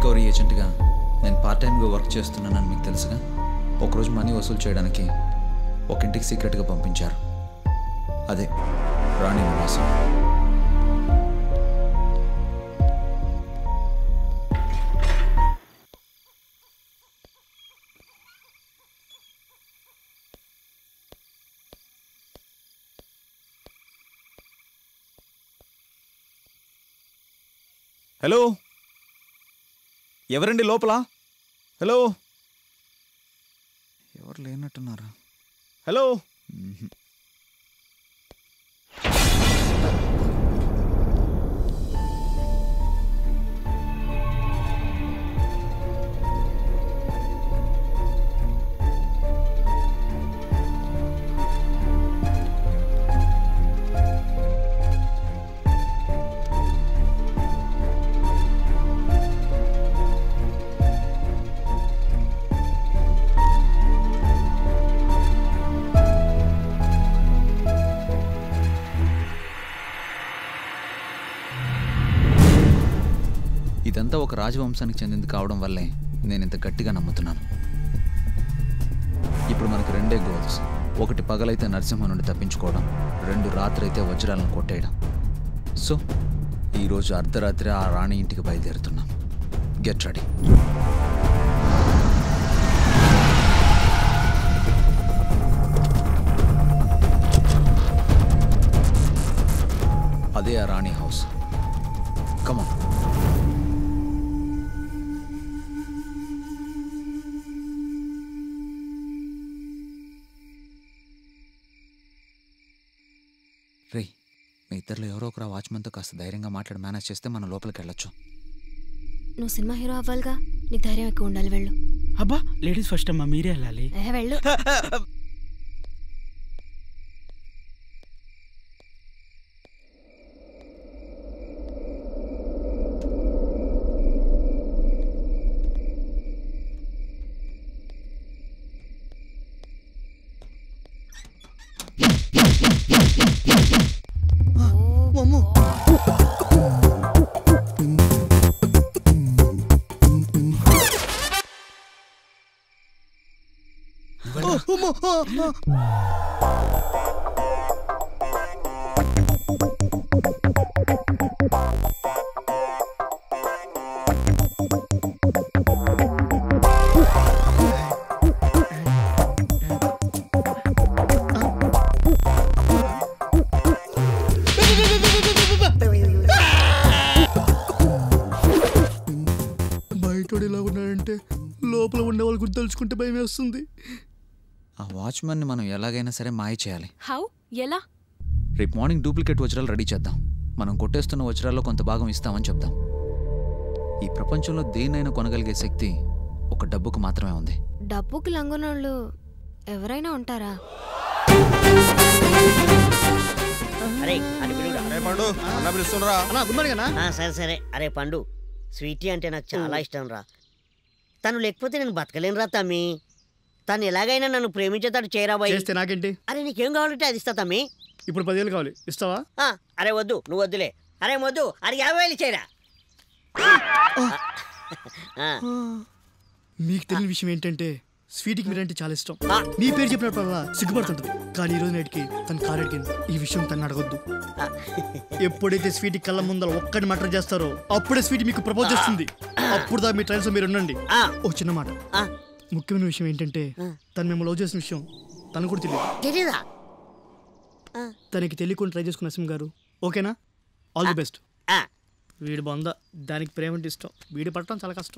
Recovery ఏజెంట్గా నేను part టైంగా work చేస్తున్నానని మీకు తెలుసుగా ఒకరోజు మనీ వసూలు చేయడానికి ఒక ఇంటికి సీక్రెట్గా పంపించారు అదే రాణి నివాసం హలో ఎవరండి లోపల హలో ఎవరు లేనట్టున్నారా హలో మ్మ్హ్. ఇదంతా ఒక రాజవంశానికి చెందింది కావడం వల్లే నేను ఇంత గట్టిగా నమ్ముతున్నాను ఇప్పుడు మనకు రెండే గోల్స్ ఒకటి పగలైతే నరసింహ నుండి తప్పించుకోవడం రెండు రాత్రి అయితే వజ్రాలను కొట్టేయడం సో ఈరోజు అర్ధరాత్రి ఆ రాణి ఇంటికి బయలుదేరుతున్నాం గెట్ రెడీ అదే ఆ రాణి హౌస్ కమన్ రే మీ ఇద్దరిలో ఎవరో ఒకరు వాచ్మెన్తో కాస్త ధైర్యంగా మాట్లాడి మేనేజ్ చేస్తే మనం లోపలికి వెళ్ళొచ్చు నువ్వు సినిమా హీరో అవ్వాలిగా నీకు ధైర్యం ఎక్కువ ఉండాలి వెళ్ళు అబ్బా లేడీస్ ఫస్ట్ అమ్మా మీరే వెళ్ళాలి ఏ వెళ్ళు బయటోడు ఇలా ఉన్నాడంటే లోపల ఉండే వాళ్ళ గురించి తలుచుకుంటే భయం వేస్తుంది ఆ వాచ్మెన్ని మనం ఎలాగైనా సరే మాయ చేయాలి హౌ ఎలా రేపు మార్నింగ్ డూప్లికేట్ వజ్రాలు రెడీ చేద్దాం మనం కొట్టేస్తున్న వజ్రాల్లో కొంత భాగం ఇస్తామని చెప్దాం ఈ ప్రపంచంలో దేన్నైనా కొనగలిగే శక్తి ఒక డబ్బుకు మాత్రమే ఉంది డబ్బుకి లంగనోళ్ళు ఎవరైనా ఉంటారా అరే అని పిలువురా. పండు అన్న పిలుస్తుండ్రా అన్నా గుడ్ మార్నింగ్ అన్నా ఆ, సరే సరే అరే పండు స్వీటీ అంటే నాకు చాలా ఇష్టం రా తను లేకపోతే నేను బతకలేనురా తమ్మి తను ఎలాగైనా నన్ను ప్రేమించేతాడు చేయరా బాయ్ చేస్తే నాకేంటి అరే నీకేం కావాలంటే అది ఇస్తా తమ్మి ఇప్పుడు పదివేలు కావాలి ఇస్తావా ఆ, అరే వద్దు నువ్వు వద్దులే అరే వద్దు అరే యాభై వేలు చేయరా మీకు తెలియని విషయం ఏంటంటే స్వీట్కి మీరంటే చాలా ఇష్టం ఆ. మీ పేరు చెప్పినప్పుడల్లా సిగ్గుపడుతుంటుంది కానీ ఈ రోజు నైట్కి తన కారు అడిగింది ఈ విషయం తను అడగొద్దు ఎప్పుడైతే స్వీట్ కళ్ళ ముందర ఒక్కటి మటర్ చేస్తారో అప్పుడే స్వీట్ మీకు ప్రపోజ్ చేస్తుంది అప్పుడు దా మీ ట్రయల్స్ మీరు ఉండండి ఆ, ఓ చిన్న మాట ఆ, ముఖ్యమైన విషయం ఏంటంటే తను మేము లవ్ చేసిన విషయం తను కూడా తెలియదు తెలీదా తనకి తెలియకుండా ట్రై చేసుకున్న నరసింహ గారు ఓకేనా ఆల్ ది బెస్ట్ ఆ, వీడి బొంద దానికి ప్రేమ అంటే ఇష్టం వీడి పట్టడం చాలా కష్టం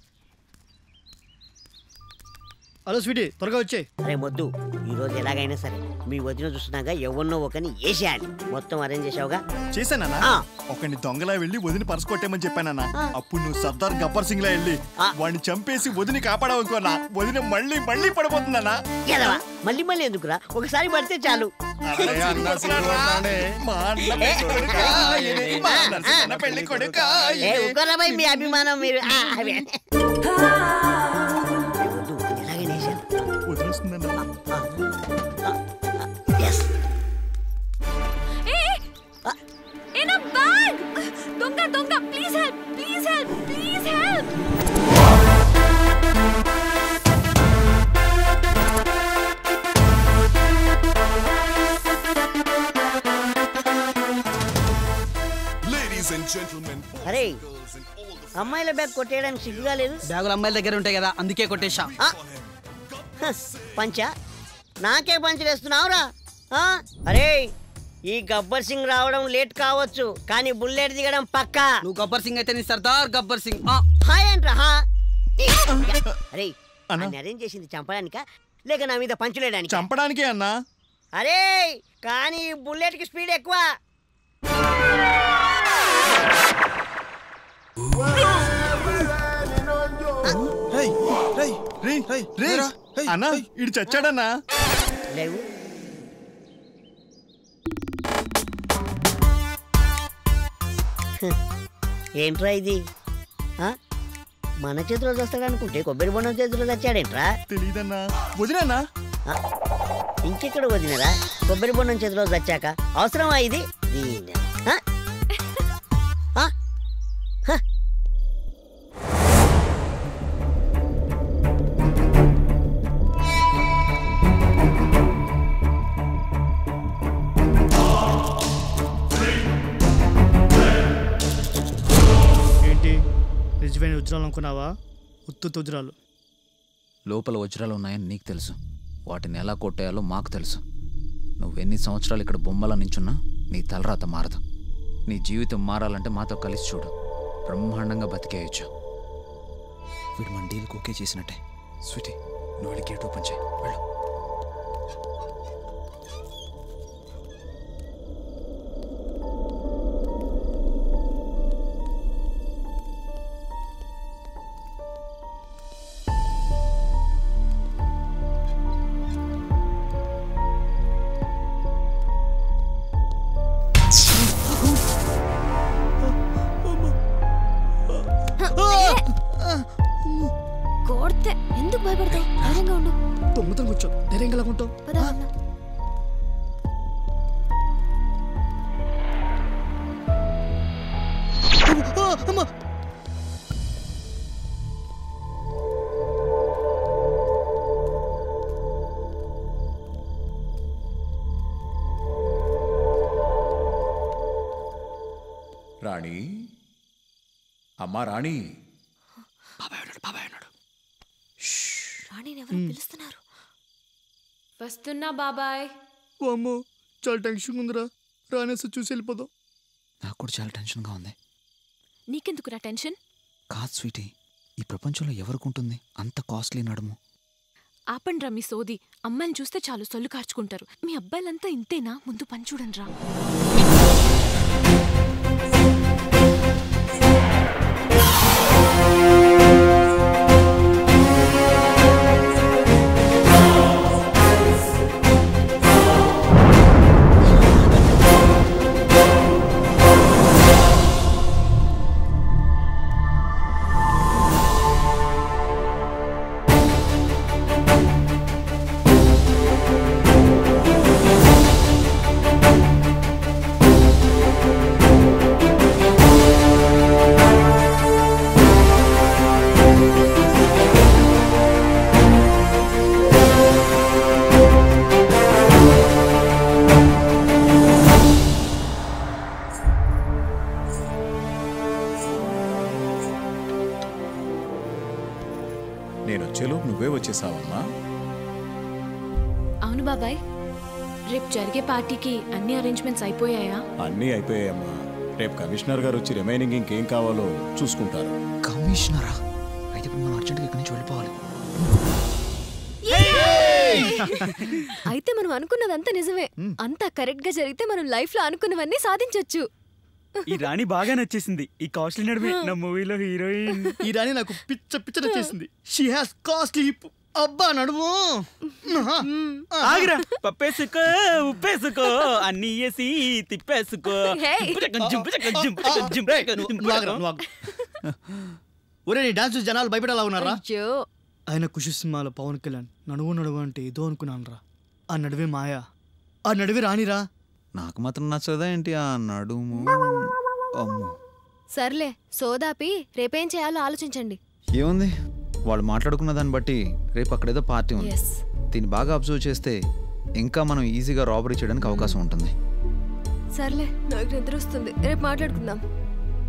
హలో స్వీటీ త్వరగా వచ్చే అరే మొద్దు ఈ రోజు ఎలాగైనా సరే మీ వదిన చూస్తున్నాగా ఎవరినో ఒకని వేసేయాలి మొత్తం అరేంజ్ చేసావుగా చేశానన్నా ఆ. ఒకని దొంగలా వెళ్ళి వదిని పర్సు కొట్టేమని చెప్పానన్నా అప్పుడు నువ్వు సర్దార్ గబ్బర్ సింగ్ లా వెళ్ళి ఆ. వాడిని చంపేసి వదిని కాపాడవనుకోనా వదిన మళ్ళీ మళ్ళీ పడిపోతుందన్నా ఎదవా మళ్ళీ మళ్ళీ ఎందుకురా ఒకసారి పడితే చాలు అరే అన్నా సింగోన్నానే. మా అన్న పెళ్లి కొడుకా ఈయనే, మా నరసింహన్న పెళ్లి కొడుకా ఏ ఈయనే. ఉగ్రమై మీ అభిమానం మీరు ఆ, అవే. ఏ వద్దు, ఎలాగైనా వేసేయాలి. వదిలేస్తుందన్నా. Yes. ఏ నా బ్యాగ్ దొంగ దొంగ please help please help please help అరే అమ్మాయిల బ్యాగ్ కొట్టేయడానికి సిగ్గుగా లేదు బ్యాగులు అమ్మాయిల దగ్గర ఉంటాయి కదా అందుకే కొట్టేశా ఆ, హ, పంచా నాకే పంచలేస్తున్నావురా ఆ? అరే ఈ గబ్బర్ సింగ్ రావడం లేట్ కావచ్చు కానీ బుల్లెట్ దిగడం పక్కా నువ్వు గబ్బర్ సింగ్ అయితే నీ సర్దార్ గబ్బర్ సింగ్ ఆ, హాయ్ అంట్రా హా అరే అన్నా. అన్ని అరేంజ్ చేసింది చంపడానికా లేక నా మీద పంచులేయడానికి చంపడానికే అన్నా అరే కానీ ఈ బుల్లెట్ కి స్పీడ్ ఎక్కువ రే అన్నా ఇడు చచ్చాడన్నా లేవు ఏంట్రా ఇది ఆ? మన చేతిలో వస్తాడు అనుకుంటే కొబ్బరి బొండం చేతిలో తెచ్చాడేంట్రా తెలీదన్నా వదిలేనా ఆ? ఇంకెక్కడ వదినరా కొబ్బరి బొండం చేతిలో తెచ్చాక అవసరమా ఇది దీన్ని ఆ? ఆ? హ. ఏంటి నిజమైన వజ్రాలు అనుకున్నావా ఉత్తు వజ్రాలు లోపల వజ్రాలు ఉన్నాయని నీకు తెలుసు వాటిని ఎలా కొట్టేయాలో మాకు తెలుసు నువ్వెన్ని సంవత్సరాలు ఇక్కడ బొమ్మల నించున్నా నీ తలరాత మారదు నీ జీవితం మారాలంటే మాతో కలిసి చూడు బ్రహ్మాండంగా బతికేయచ్చు వీడు మన డీల్కి ఓకే చేసినట్టే స్వీటీ నువ్వు వెళ్ళి గేట్ ఓపెన్ చేయి వెళ్ళు కోడితే ఎందుకు భయపడతావు ధైర్యంగా ఉండు దొంగతనం కూర్చో ధైర్యంగా లాగుంటావు పద వెళ్దాం. అమ్మా రాణి అమ్మా రాణి రాణిని ఎవరు పిలుస్తున్నారు వస్తున్నా బాబాయ్ ఓ అమ్మో చాలా టెన్షన్ ఉందిరా రానేసి చూసి వెళ్ళిపోదాం నాకు కూడా చాలా టెన్షన్గా ఉంది నీకెందుకురా టెన్షన్ కాదు స్వీటీ ఈ ప్రపంచంలో ఎవరికి ఉంటుంది అంత కాస్ట్లీ నడుము ఆపండ్రా మీ సోది అమ్మాయిని చూస్తే చాలు సొల్లు కార్చుకుంటారు మీ అబ్బాయిలంతా ఇంతేనా ముందు పని చూడండిరా నేను వచ్చేలోపు నువ్వే వచ్చేసావమ్మా అవును బాబాయ్ రేపు జరిగే పార్టీకి అన్ని అరేంజ్మెంట్స్ అయిపోయాయా అన్నీ అయిపోయాయమ్మా రేపు కమిషనర్ గారు వచ్చి రిమైనింగ్ ఇంకేం కావాలో చూసుకుంటారు కమిషనరా అయితే ఇప్పుడు మనం అర్జెంట్గా ఇక్కడి నుంచి వెళ్ళిపోవాలి అయితే మనం అనుకున్నదంతా నిజమే అంతా కరెక్ట్ గా జరిగితే మనం లైఫ్ లో అనుకున్నవన్నీ సాధించొచ్చు ఈ రాణి బాగా నచ్చేసింది ఈ కాస్ట్లీ నడిమే నా మూవీలో హీరోయిన్ ఈ రాణి నాకు పిచ్చ పిచ్చ చేసింది షీ హాస్ కాస్ట్లీ హిప్ అబ్బా నడుము ఆగిరా పప్పేసుకో ఉప్పేసుకో అన్ని వేసి తిప్పేసుకో హే. పుచకంజుం, పుచకంజుం, పుచకంజుం, పుచకంజుం, నువ్వు ఆగురా, నువ్వు ఆగు. ఒరే నీ డాన్స్ చూసి జనాలు భయపడేలా ఉన్నారా అయ్యో ఆయన ఖుషి సినిమాలో పవన్ కళ్యాణ్ నడువు నడువు అంటే ఏదో అనుకున్నాను రా ఆ నడువే మాయా ఆ నడువే రానిరా నాకు మాత్రం నచ్చదా ఏంటి ఆ నడుము అమ్ము సర్లే సోదాపి రేపేం చేయాలో ఆలోచించండి ఏముంది వాళ్ళు మాట్లాడుకున్న దాన్ని బట్టి రేపు అక్కడేదో పార్టీ ఉంది ఎస్ దీన్ని బాగా అబ్జర్వ్ చేస్తే ఇంకా మనం ఈజీగా రాబరీ చేయడానికి అవకాశం ఉంటుంది సర్లే నాకు నిద్ర వస్తుంది రేపు మాట్లాడుకుందాం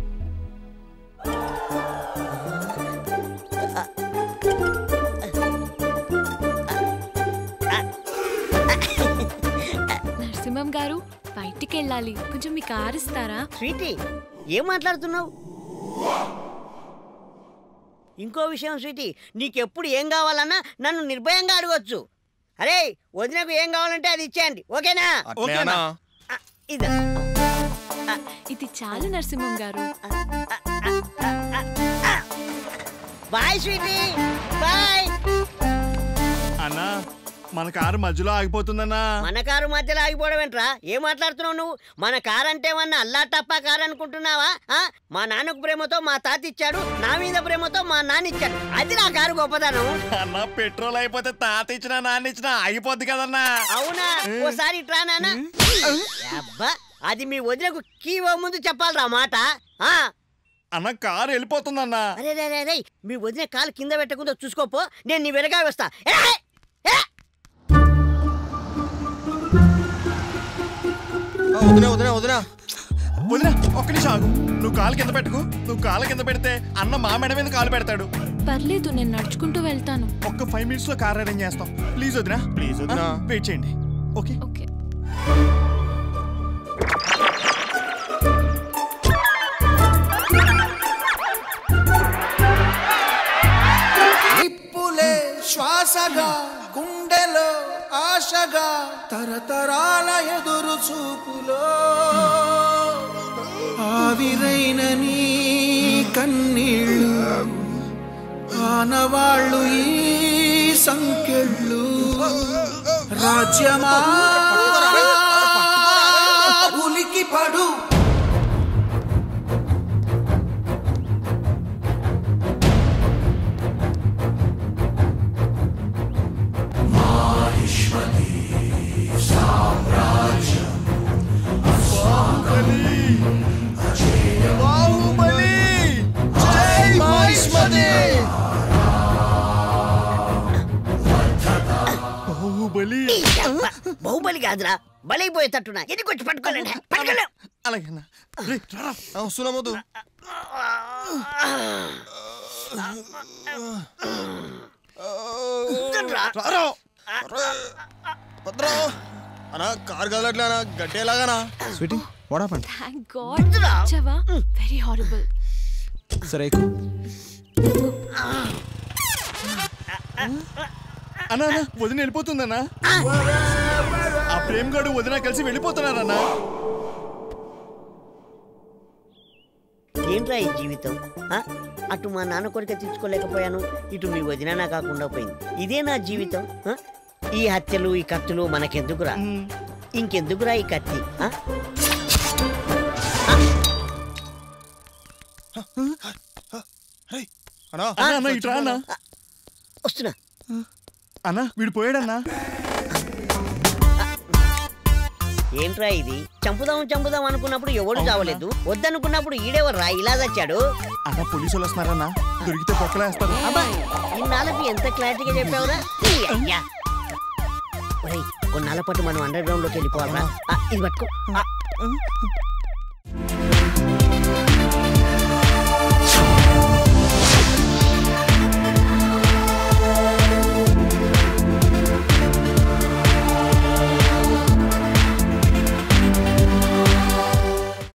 నరసింహం గారు బయటికి వెళ్ళాలి కొంచెం మీ కారు ఇస్తారా స్వీటీ ఏం మాట్లాడుతున్నావు ఇంకో విషయం స్వీటీ నీకెప్పుడు ఏం కావాలన్నా నన్ను నిర్భయంగా అడగొచ్చు అరే వదినకు ఏం కావాలంటే అది ఇచ్చేయండి ఓకేనా ఓకేనా ఆ, ఇదా ఇది చాలు నరసింహం గారు బాయ్ స్వీటీ బాయ్ అన్నా మన కారు మధ్యలో ఆగిపోతుందన్నా మన కారు మధ్యలో ఆగిపోవడం ఏంట్రా ఏం మాట్లాడుతున్నావు నువ్వు మన కారు అంటే ఏమన్నా అల్లా టప్పా కారు అనుకుంటున్నావా ఆ? మా నాన్నకు ప్రేమతో మా తాత ఇచ్చాడు నా మీద ప్రేమతో మా నాన్న ఇచ్చాడు అది నా కారు గొప్పదనం అన్న పెట్రోల్ అయిపోతే తాత ఇచ్చినా నాన్న ఇచ్చినా ఆగిపోద్ది కదన్నా అవునా ఓసారి ఇట్రా నాన్న అబ్బా అది మీ వదినకు కీవో ముందు చెప్పాలిరా మాట ఆ అన్న కారు వెళ్ళిపోతుందన్నా అరే రే రే రే మీ వదిన కాలు కింద పెట్టకుండా చూసుకోపో నేను నీ వెనక వస్తా ఏ, ఏ, వదినా వదినా వదినా వదినా ఒక్క నిమిషం ఆగు నువ్వు కాలు కింద పెట్టుకు నువ్వు కాలు కింద పెడితే అన్న మా మెడ మీద కాలు పెడతాడు పర్లేదు నేను నడుచుకుంటూ వెళ్తాను ఒక్క ఫైవ్ మినిట్స్ లో కార్ అరేంజ్ చేస్తాం ప్లీజ్ వదినా ప్లీజ్ వదినా వెయిట్ చేయండి ఓకే ఓకే నిప్పులే శ్వాసగా గుండెలో ఆశగా తరతరాల ఎదురు చూపులో ఆవిరైన నీ కన్నీళ్ళు ఆనవాళ్ళు ఈ సంకెళ్ళు రాజ్యమా ఉలికి పడు బాహుబలి జై మహిష్మతి బాహుబలి ఈ అబ్బ, బాహుబలి కాదురా బలైపోయేటట్టున్నా ఎందుకు వచ్చి పట్టుకోలేండి పట్టుకోలే అలాగే అన్న రేయ్, రారా. ఆ, వస్తున్నా మధు రారా. భద్రా. అన్నా కారు కదలట్లే అన్న గట్టేలాగానా sweety what happened thank god వచ్చావా వెరీ హారబుల్ సరే ఎక్కు అన్నా అన్న వదిన వెళ్ళిపోతుందన్నా ఆ ప్రేమ్ గాడు వదిన కలిసి వెళ్ళిపోతున్నారన్నా ఏంట్రా ఈ జీవితం ఆ? అటు మా నాన్న కోరిక తీర్చుకోలేకపోయాను ఇటు మీ వదిన కాకుండా పోయింది ఇదే నా జీవితం ఆ? ఈ హత్యలు ఈ కత్తులు మనకెందుకురా ఇంకెందుకురా ఈ కత్తి ఆ? అన్నా అన్న అన్న ఇట్రా అన్న వస్తున్నా అన్న వీడు పోయాడన్నా ఏంట్రా ఇది చంపుదాం చంపుదాం అనుకున్నప్పుడు ఎవడు చావలేదు వద్దనుకున్నప్పుడు ఈడెవర్రా ఇలా చచ్చాడు అన్న పోలీసులు వస్తున్నారన్నా దొరికితే పొక్కలేస్తారు అబ్బా ఇన్నాళ్ళకి ఎంత క్లారిటీగా చెప్పావురా ఈ అయ్యా ఒరేయ్ కొన్నాళ్ళ పాటు మనం అండర్ గ్రౌండ్ లోకి వెళ్ళిపోవాలరా ఆ, ఇది పట్టుకో ఆ,